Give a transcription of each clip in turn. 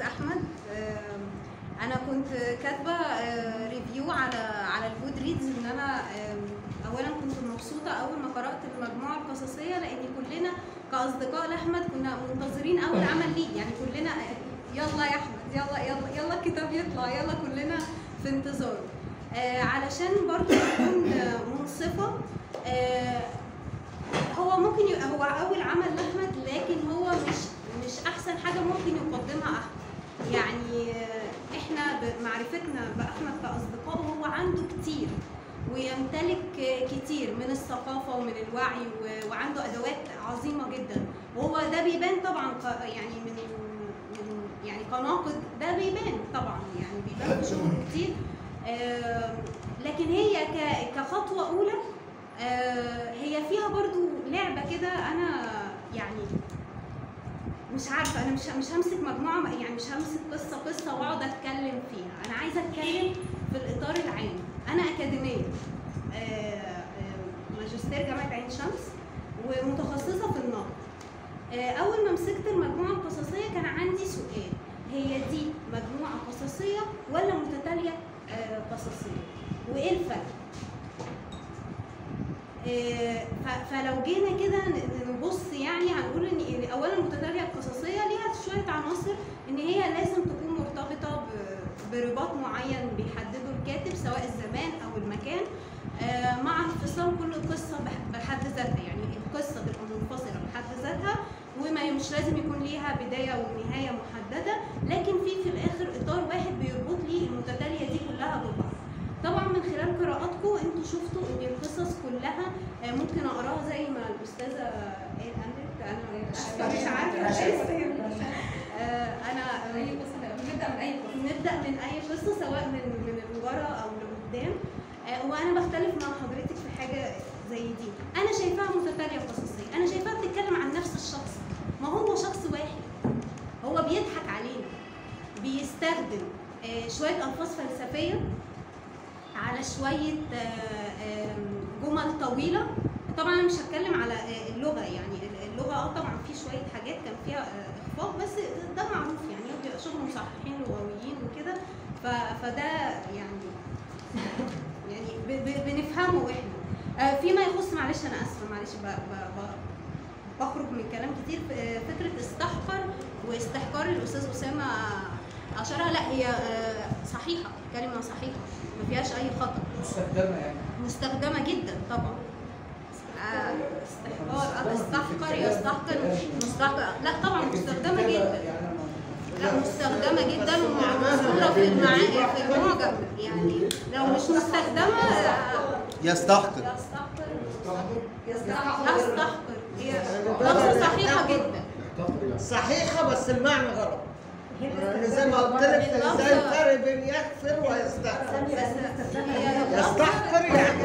استاذ احمد آم، انا كنت كاتبه آه، ريفيو على على الجود ريدز ان انا آم، اولا كنت مبسوطه اول ما قرات المجموعه القصصيه لان كلنا كاصدقاء لاحمد كنا منتظرين اول عمل ليه يعني كلنا آه، يلا يا احمد يلا يلا يلا الكتاب يطلع يلا كلنا في انتظاره آه، علشان برضو اكون آه، منصفه آه، هو ممكن يبقى هو اول عمل لاحمد لكن هو مش مش احسن حاجه ممكن يقدمها احمد يعني آه، احنا بمعرفتنا باحمد كاصدقاء هو عنده كتير ويمتلك آه، كتير من الثقافه ومن الوعي و- وعنده ادوات عظيمه جدا وهو ده بيبان طبعا ك- يعني من من يعني كناقد ده بيبان طبعا يعني بيبان في شغله كتير آه، لكن هي ك- كخطوه اولى آه، هي فيها برضو لعبه كده انا يعني مش عارفه انا مش مش همسك مجموعه يعني مش همسك قصه قصه واقعد اتكلم فيها انا عايزه اتكلم في الاطار العام انا اكاديميه آه، آه، ماجستير جامعه عين شمس ومتخصصه في النقد آه، اول ما مسكت المجموعه القصصيه كان عندي سؤال هي دي مجموعه قصصيه ولا متتاليه آه، قصصيه وايه الفرق آه، ف- فلو جينا كده ن- نبص يعني هنقول ان اولا المتتاليه القصصيه ليها شويه عناصر ان هي لازم تكون مرتبطه ب- برباط معين بيحدده الكاتب سواء الزمان او المكان آه، مع انفصال كل قصه بح- بحد ذاتها يعني القصه تبقى منفصله بحد ذاتها وما مش لازم يكون ليها بدايه ونهايه محدده لكن في في الاخر اطار واحد بيربط لي المتتاليه دي كلها ببعض طبعا من خلال قراءاتكم انتوا شفتوا ان القصص كلها آه، ممكن اقراها زي ما الاستاذه ايه قالت انا مش عارفه اسم آه، انا اي قصه نبدا من اي قصه نبدا من اي قصه سواء من من الورا او لقدام آه، وانا بختلف مع حضرتك في حاجه زي دي انا شايفاها متتاليه قصصيه انا شايفاها بتتكلم عن نفس الشخص ما هو شخص واحد هو بيضحك علينا بيستخدم آه، شويه الفاظ فلسفيه على شويه آه، آم، جمل طويله طبعا انا مش هتكلم على آه، اللغه يعني اللغه اه طبعا في شويه حاجات كان فيها آه، اخفاق بس ده معروف يعني هو بيبقى شغل مصححين لغويين وكده ف- فده يعني يعني ب- ب- بنفهمه احنا آه، فيما يخص معلش انا اسفه معلش ب- ب- ب- بخرج من كلام كتير ف- آه، فكره استحقر واستحقار الاستاذ اسامه اشارها لا هي آه، صحيحه كلمه صحيحه ما فيهاش اي خطا مستخدمه يعني مستخدمه جدا طبعا آه، استحقار آه، استحقر يستحقر مستحقر لا طبعا مستخدمه جدا لا مستخدمه جدا ومعموله في المعا- في المعجم يعني لو مش مستخدمه آه، يستحقر يستحقر يستحقر هي لفظه صحيحه جدا صحيحة بس المعنى غلط يعني زي ما قلت لك اللفظ- زي الفرق بين يغفر ويستغفر بس هي اللفظة- يستحقر يعني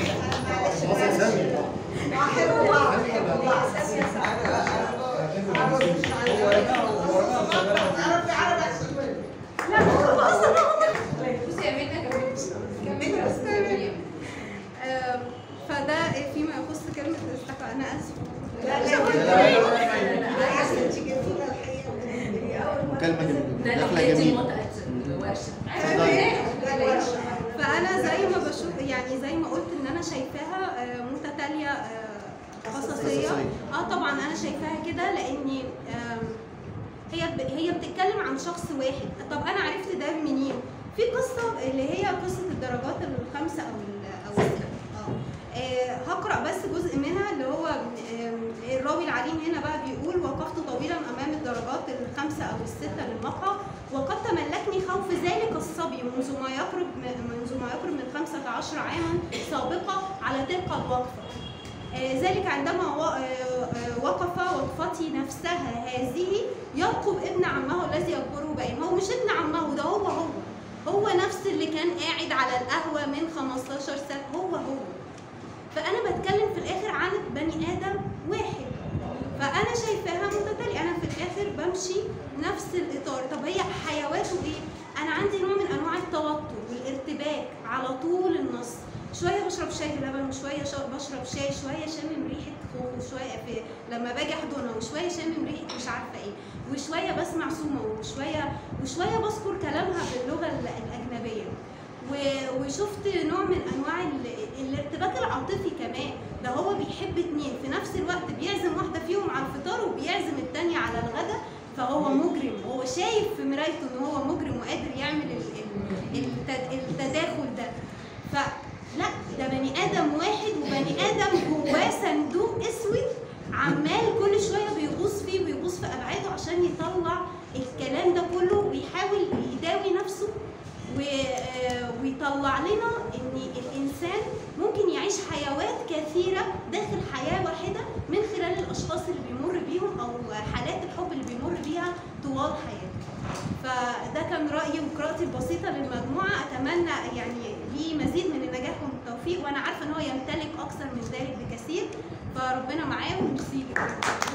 بصي يا منى كملي كملي آم، فده فيما يخص كلمه استحقر انا اسفه مكالمة جميلة ده دخلة اللي جميلة ورشه فانا زي ما بشوف يعني زي ما قلت ان انا شايفاها آه، متتاليه آه، قصصيه قصصية. اه طبعا انا شايفاها كده لاني آم، هي ب- هي بتتكلم عن شخص واحد طب انا عرفت ده منين في قصه اللي هي قصه الدرجات الخمسه او ال- او السته اه آه، هقرا بس جزء منها اللي هو آم، الراوي العليم هنا بقى بيقول وقفت طويلا امام الدرجات الخمسه او السته للمقهى وقد تملكني خوف ذلك الصبي منذ ما يقرب منذ ما يقرب من 15 عاما سابقة على تلك الوقفة آه، ذلك عندما و- آه، آه، وقف وقفتي نفسها هذه يرقب ابن عمه الذي يكبره بين هو مش ابن عمه ده هو هو هو نفس اللي كان قاعد على القهوة من 15 سنة هو هو فأنا بتكلم في الآخر عن بني آدم واحد فأنا شايفاها متتالية أنا في الآخر بمشي نفس الإطار طب هي حيواته إيه؟ أنا عندي نوع من أنواع التوتر والارتباك على طول النص شوية بشرح بشرب شاي بلبن وشويه شا- بشرب شاي شويه شامم ريحه خوخ وشويه في لما باجي احضنها وشويه شامم ريحه مش عارفه ايه وشويه بسمع سومه وشويه وشويه بذكر كلامها باللغه ال- الاجنبيه و- وشفت نوع من انواع ال- الارتباك العاطفي كمان ده هو بيحب اتنين في نفس الوقت بيعزم واحده فيهم على الفطار وبيعزم التانية على الغدا فهو مجرم هو شايف في مرايته ان هو مجرم وقادر يعمل ال- ال- الت- التداخل ده فلا ده بني ادم واحد وبني ادم جواه صندوق اسود عمال كل شويه بيغوص فيه ويغوص في ابعاده عشان يطلع الكلام ده كله ويحاول يداوي نفسه و- آه، ويطلع لنا ان الانسان ممكن يعيش حيوات كثيره داخل حياه واحده من خلال الاشخاص اللي بيمر بيهم او حالات الحب اللي بيمر بيها طوال حياته فده كان رايي وقراءتي البسيطه للمجموعه اتمنى يعني ليه مزيد من النجاح والتوفيق وانا عارفه ان هو يمتلك اكثر من ذلك بكثير فربنا معاه وميرسي جدا